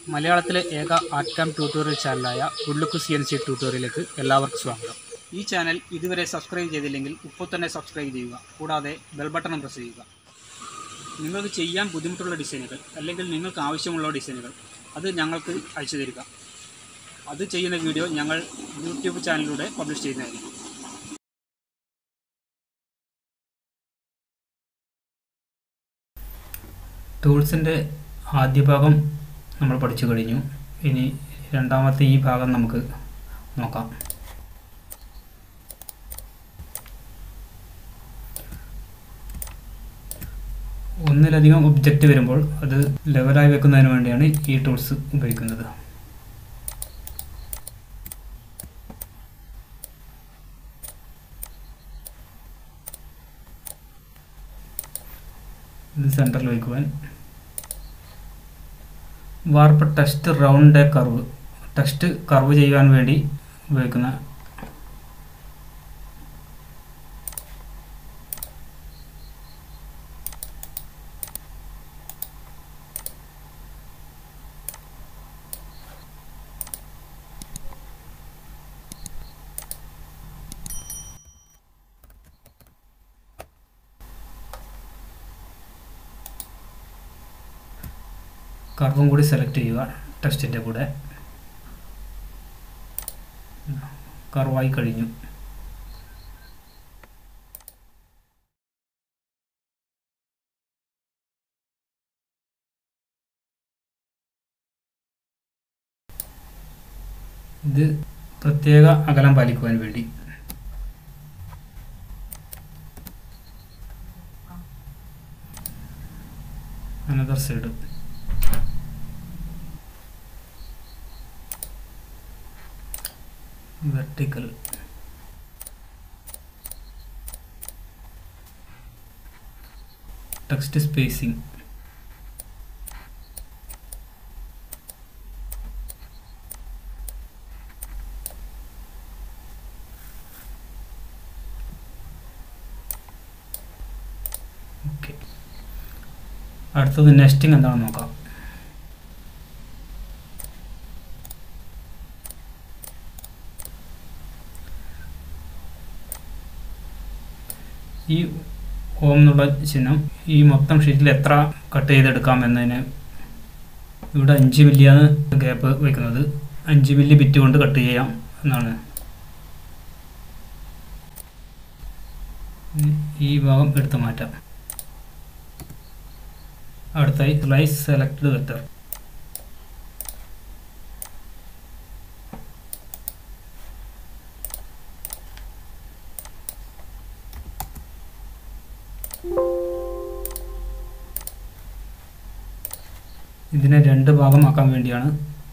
മലയാളത്തിലെ ഏക art camp tutorial ചാനലായ ഉള്ളുക്ക് സി എൻ സി ട്യൂട്ടോറിയലിലേക്ക് എല്ലാവർക്കും സ്വാഗതം ഈ ചാനൽ ഇതുവരെ സബ്സ്ക്രൈബ് ചെയ്തില്ലെങ്കിൽ ഇപ്പോൾ തന്നെ സബ്സ്ക്രൈബ് ചെയ്യുക കൂടാതെ ബെൽ ബട്ടണും പ്രസ് ചെയ്യുക നിങ്ങൾക്ക് ചെയ്യാൻ ബുദ്ധിമുട്ടുള്ള ഡിസൈനുകൾ അല്ലെങ്കിൽ നിങ്ങൾക്ക് ആവശ്യമുള്ള ഡിസൈനുകൾ അത് ഞങ്ങൾക്ക് അയച്ചു തരിക അത് ചെയ്യുന്ന വീഡിയോ ഞങ്ങൾ യൂട്യൂബ് ചാനലിലൂടെ പബ്ലിഷ് ചെയ്യുന്നതായിരിക്കും ടൂൾസിൻ്റെ ആദ്യ ഭാഗം നമ്മൾ പഠിച്ചു കഴിഞ്ഞു ഇനി രണ്ടാമത്തെ ഈ ഭാഗം നമുക്ക് നോക്കാം ഒന്നിലധികം ഒബ്ജക്റ്റ് വരുമ്പോൾ അത് ലെവലായി വെക്കുന്നതിന് വേണ്ടിയാണ് ഈ ടൂൾസ് ഉപയോഗിക്കുന്നത് ഇത് സെൻറ്ററിൽ വയ്ക്കുവാൻ warp text round curve text curve ചെയ്യുവാൻ വേണ്ടി ഉപയോഗിക്കുന്ന കർവും കൂടി സെലക്ട് ചെയ്യുക ടെക്സ്റ്റിൻ്റെ കൂടെ കർവായി കഴിഞ്ഞു ഇത് പ്രത്യേക അകലം പാലിക്കുവാൻ വേണ്ടി another side vertical text spacing okay അടുത്തത് നെസ്റ്റിംഗ് എന്താണെന്ന് നോക്കാം ഈ ഓം എന്നുള്ള ചിഹ്നം ഈ മൊത്തം ഷീറ്റിൽ എത്ര കട്ട് ചെയ്തെടുക്കാം എന്നതിന് ഇവിടെ അഞ്ച് മില്ലിയാണ് ഗ്യാപ്പ് വയ്ക്കുന്നത് അഞ്ച് മില്ലി ബിറ്റ് കൊണ്ട് കട്ട് ചെയ്യാം എന്നാണ് ഈ ഭാഗം എടുത്ത് മാറ്റാം അടുത്തായി സ്ലൈസ് സെലക്ട് വെക്ടർ ഇതിനെ രണ്ട് ഭാഗമാക്കാൻ വേണ്ടിയാണ്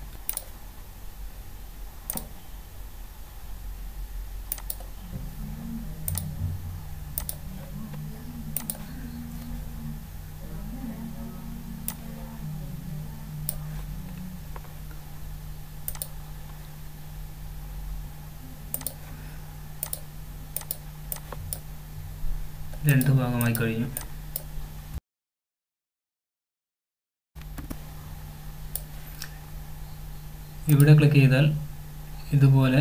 രണ്ട് ഭാഗമായി കഴിഞ്ഞു ഇവിടെ ക്ലിക്ക് ചെയ്താൽ ഇതുപോലെ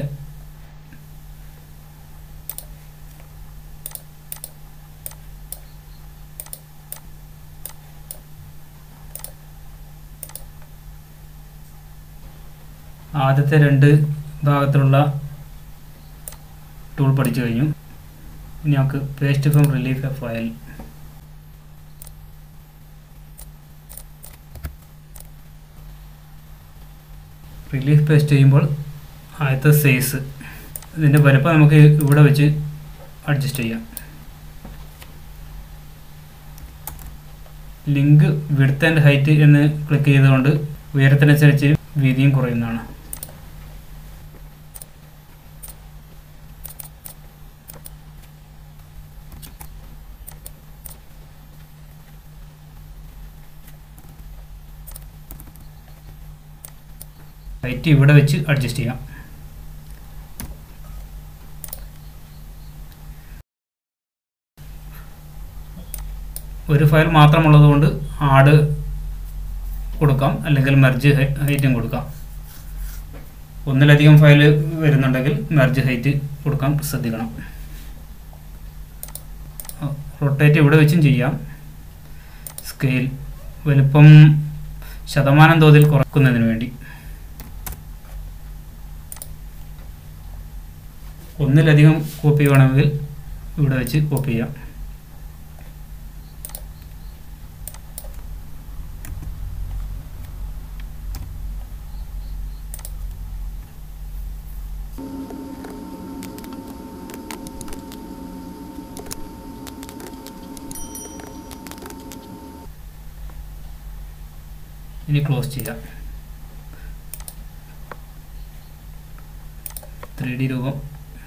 ആദ്യത്തെ രണ്ട് ഭാഗത്തുള്ള ടൂൾ പഠിച്ചു കഴിഞ്ഞു ഇനി നമുക്ക് paste from relief a file relief paste ചെയ്യുമ്പോൾ ആദ്യത്തെ സൈസ് ഇതിൻ്റെ വലുപ്പം നമുക്ക് ഇവിടെ വെച്ച് അഡ്ജസ്റ്റ് ചെയ്യാം ലിങ്ക് വിഡ്ത്ത് ആൻഡ് ഹൈറ്റ് എന്ന് ക്ലിക്ക് ചെയ്തുകൊണ്ട് ഉയരത്തിനനുസരിച്ച് വീതിയും കുറയുന്നതാണ് ഹൈറ്റ് ഇവിടെ വെച്ച് അഡ്ജസ്റ്റ് ചെയ്യാം ഒരു ഫയൽ മാത്രമുള്ളത് കൊണ്ട് ആഡ് കൊടുക്കാം അല്ലെങ്കിൽ മെർജ് ഹൈറ്റും കൊടുക്കാം ഒന്നിലധികം ഫയൽ വരുന്നുണ്ടെങ്കിൽ മെർജ് ഹൈറ്റ് കൊടുക്കാൻ ശ്രദ്ധിക്കണം റൊട്ടേറ്റ് ഇവിടെ വെച്ചും ചെയ്യാം സ്കെയിൽ വലുപ്പം ശതമാനം തോതിൽ കുറക്കുന്നതിന് വേണ്ടി ഒന്നിലധികം കോപ്പി വേണമെങ്കിൽ ഇവിടെ വെച്ച് കോപ്പി ചെയ്യാം ഇനി ക്ലോസ് ചെയ്യാം ത്രീ ഡി രൂപം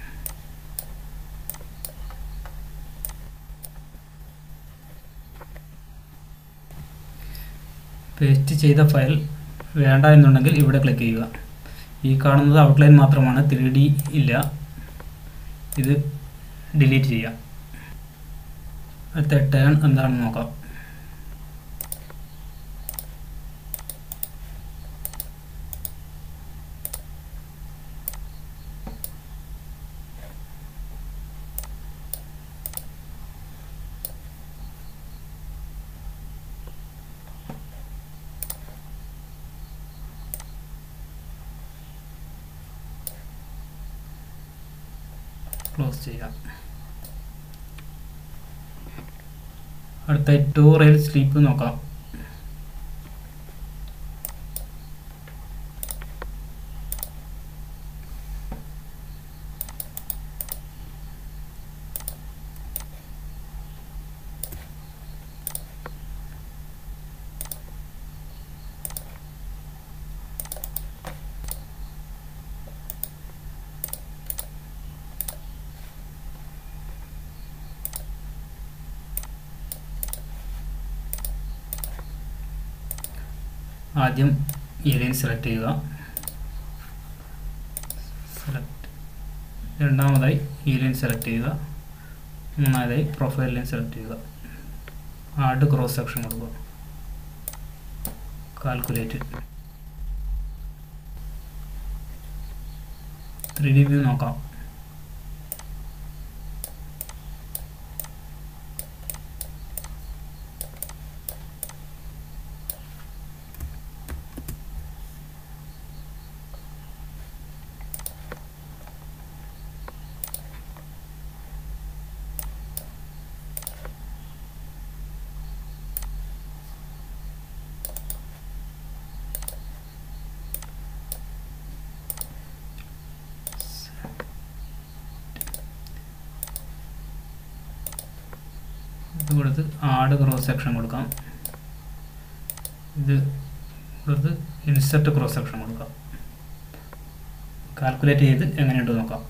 പേസ്റ്റ് ചെയ്ത ഫയൽ വേണ്ട എന്നുണ്ടെങ്കിൽ ഇവിടെ ക്ലിക്ക് ചെയ്യുക ഈ കാണുന്നത് ഔട്ട്ലൈൻ മാത്രമാണ് ത്രീ ഡി ഇല്ല ഇത് ഡിലീറ്റ് ചെയ്യാം അടുത്ത ടേൺ എന്താണെന്ന് നോക്കാം ക്ലോസ് ചെയ്യാം അടുത്ത ടു റെയിൽ സ്ലീപ്പ് നോക്കാം ആദ്യം ഈ ലൈൻ സെലക്ട് ചെയ്യുക സെലക്ട് രണ്ടാമതായി ഈ ലൈൻ സെലക്ട് ചെയ്യുക മൂന്നാമതായി പ്രൊഫൈൽ ലൈൻ സെലക്ട് ചെയ്യുക ആഡ് ക്രോസ് സെക്ഷൻ കൊടുക്കുക കാൽക്കുലേറ്റ് ത്രീ ഡി വ്യൂ നോക്കാം ഇത് കൊടുത്ത് ആഡ് ക്രോസ് സെക്ഷൻ കൊടുക്കാം ഇത് കൊടുത്ത് ഇൻസെർട്ട് ക്രോസ് സെക്ഷൻ കൊടുക്കാം കാൽക്കുലേറ്റ് ചെയ്ത് എങ്ങനെയുണ്ട് നോക്കാം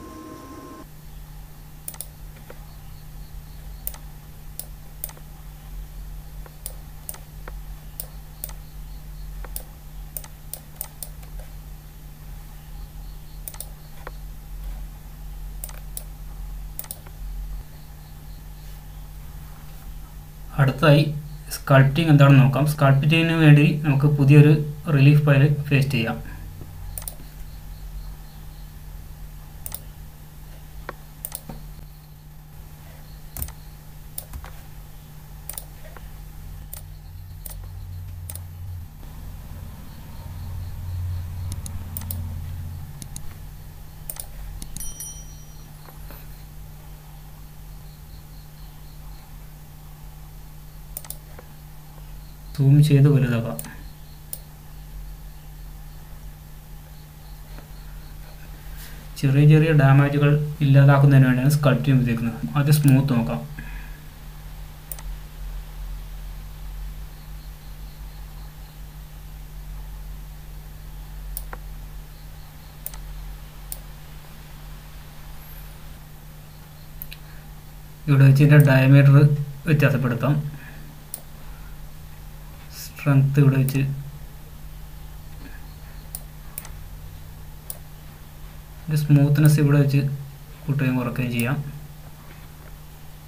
അടുത്തതായി സ്കൾപ്റ്റിംഗ് എന്താണെന്ന് നോക്കാം സ്കൾപ്റ്റിങ്ങിന് വേണ്ടി നമുക്ക് പുതിയൊരു റിലീഫ് ഫയൽ പേസ്റ്റ് ചെയ്യാം സൂം ചെയ്ത് വലുതാക്കാം ചെറിയ ചെറിയ ഡാമേജുകൾ ഇല്ലാതാക്കുന്നതിന് വേണ്ടിയാണ് സ്കൾപ്റ്റിംഗ് ഉപയോഗിക്കുന്നത് ആദ്യം സ്മൂത്ത് നോക്കാം ഇവിടെ വെച്ച് ഇതിൻ്റെ ഡയമീറ്റർ വ്യത്യാസപ്പെടുത്താം സ്ട്രെങ്ത് ഇവിടെ വെച്ച് സ്മൂത്ത്നെസ് ഇവിടെ വെച്ച് കൂട്ടുകയും കുറയ്ക്കുകയും ചെയ്യാം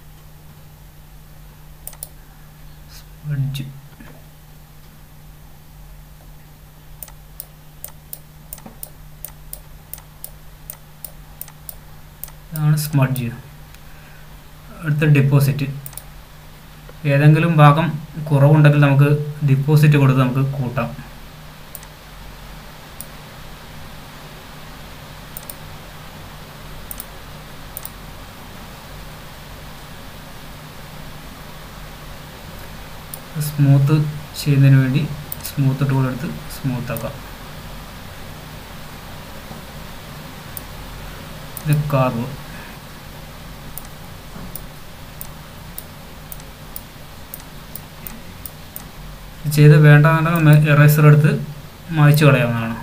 സ്പഡ്ജ് ഇതാണ് സ്മഡ്ജ് അടുത്ത ഡിപ്പോസിറ്റ് ഏതെങ്കിലും ഭാഗം കുറവുണ്ടെങ്കിൽ നമുക്ക് ഡിപ്പോസിറ്റ് കൊടുത്ത് നമുക്ക് കൂട്ടാം സ്മൂത്ത് ചെയ്യുന്നതിന് വേണ്ടി സ്മൂത്ത് ടൂൾ എടുത്ത് സ്മൂത്ത് ആക്കാം ഇത് കാർവ് ചെയ്ത് വേണ്ട എറേസർ എടുത്ത് മായ്ച്ചു കളയാവുന്നതാണ്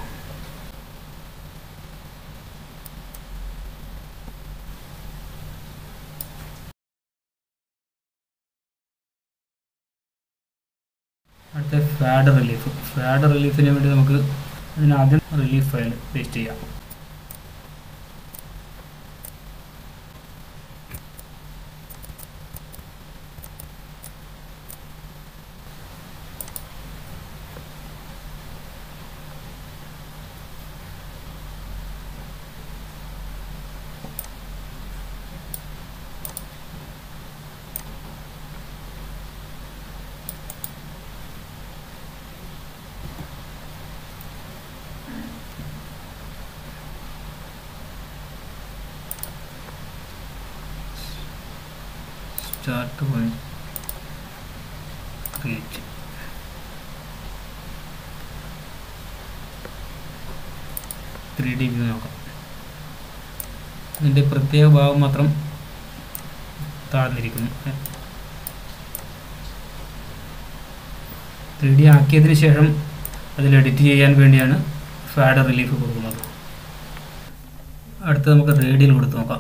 അടുത്ത ഫാഡ് റിലീഫ് ഫാഡ് റിലീഫിന് വേണ്ടി നമുക്ക് ഇതിനാദ്യം റിലീഫ് ഫയൽ പേസ്റ്റ് ചെയ്യാം start point create three D view നോക്കാം ഇതിൻ്റെ പ്രത്യേക ഭാഗം മാത്രം താഴ്ന്നിരിക്കുന്നു ത്രീ ഡി ആക്കിയതിന് ശേഷം അതിൽ എഡിറ്റ് ചെയ്യാൻ വേണ്ടിയാണ് ഫാഡ് റിലീഫ് കൊടുക്കുന്നത് അടുത്ത് നമുക്ക് റേഡിയൽ കൊടുത്ത് നോക്കാം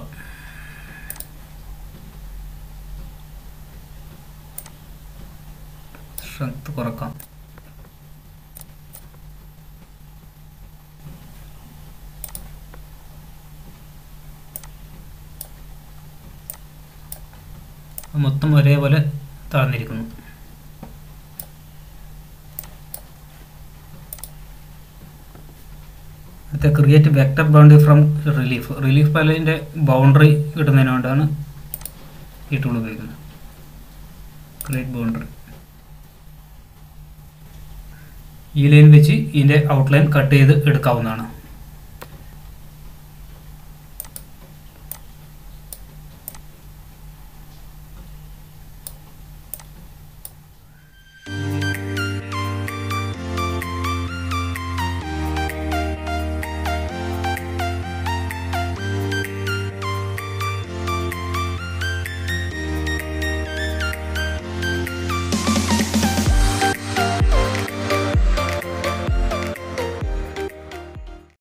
സ്ട്രെങ്ത് കുറക്കാം മൊത്തം ഒരേപോലെ താഴ്ന്നിരിക്കുന്നു അടുത്ത create vector boundary from relief relief പാലിൻ്റെ ബൗണ്ടറി കിട്ടുന്നതിന് വേണ്ടിയാണ് ഈ ടൂൾ ഉപയോഗിക്കുന്നത് ക്രിയേറ്റ് ബൗണ്ടറി ഈ ലൈൻ വെച്ച് ഇതിൻ്റെ ഔട്ട്ലൈൻ കട്ട് ചെയ്ത് എടുക്കാവുന്നതാണ്